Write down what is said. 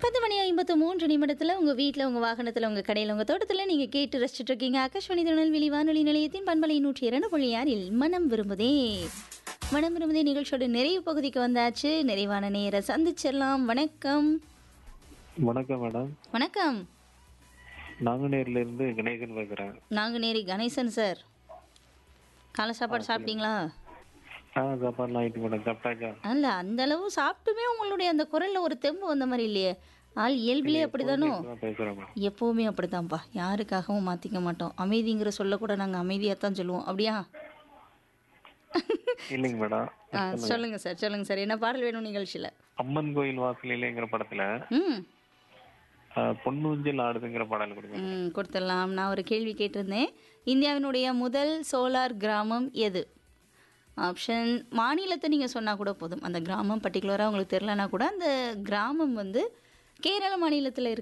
பத்து மணி ஐம்பத்து மூன்று நிமிடத்தில் உங்கள் வீட்டில் உங்கள் வாகனத்தில் உங்கள் கடையில் உங்கள் தோட்டத்தில் நீங்கள் கேட்டு ரசிச்சுட்டு இருக்கீங்க ஆகாஷ்வாணி திருநெல்வேலி வானொலி நிலையத்தின் பண்பலை நூற்றி இரண்டு புள்ளி ஆறில் மனம் விரும்புதே மனம் விரும்புதே நிகழ்ச்சியோட நிறைவு பகுதிக்கு வந்தாச்சு நிறைவான நேர சந்திச்சிடலாம் வணக்கம் வணக்கம் மேடம் வணக்கம் நாங்குநேர்ல இருந்து கணேசன் பேசுறேன் நாங்குநேரி கணேசன் சார் காலை சாப்பாடு சாப்பிட்டீங்களா ஆ சாப்பாடுலாம் ஆயிட்டு மேடம் சாப்பிட்டாச்சா அல்ல அந்த அளவு சாப்பிட்டுமே உங்களுடைய அந்த குரல்ல ஒரு தெம்பு வந்த மாதிரி இல்லையே ஆள் இயல்பிலே அப்படிதானோ தான் பேசுறேன் மேடம் எப்போவுமே அப்படித்தான்ப்பா யாருக்காகவும் மாற்றிக்க மாட்டோம் அமைதிங்கிற சொல்ல கூட நாங்கள் அமைதியாக தான் சொல்லுவோம் அப்படியா இல்லைங்க மேடம் ஆ சொல்லுங்க சார் சொல்லுங்க சார் என்ன பாடல் வேணும் நிகழ்ச்சியில் அம்மன் கோயில் வாசலிலேங்கிற படத்துல ம் ஆ, பொன்னூஞ்சல் ஆடுதுங்கிற பாடல் கொடுங்க ம் கொடுத்துடலாம் நான் ஒரு கேள்வி கேட்டிருந்தேன் இந்தியாவினுடைய முதல் சோலார் கிராமம் எது ஆப்ஷன் மாநிலத்தை நீங்கள் சொன்னால் கூட போதும் அந்த கிராமம் பர்டிகுலராக உங்களுக்கு தெரிலனா கூட அந்த கிராமம் வந்து கேரள மாநிலத்தில் இருக்கு